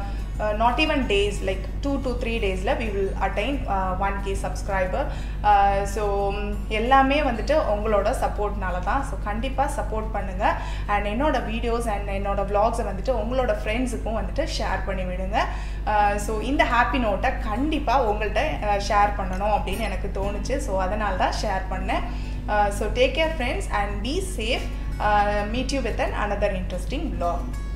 not even days like two to three டேஸில் we will attain one K subscriber so எல்லாமே வந்துட்டு உங்களோட சப்போர்ட்னால தான் ஸோ கண்டிப்பாக சப்போர்ட் பண்ணுங்கள் அண்ட் என்னோட வீடியோஸ் அண்ட் என்னோட vlogs-அ வந்துட்டு உங்களோட ஃப்ரெண்ட்ஸுக்கும் வந்துட்டு ஷேர் பண்ணி விடுங்க ஸோ இந்த ஹாப்பி நோட்டை கண்டிப்பாக உங்கள்கிட்ட ஷேர் பண்ணணும் அப்படின்னு எனக்கு தோணுச்சு ஸோ அதனால தான் ஷேர் பண்ணேன் so take care friends and be safe meet you with an another interesting vlog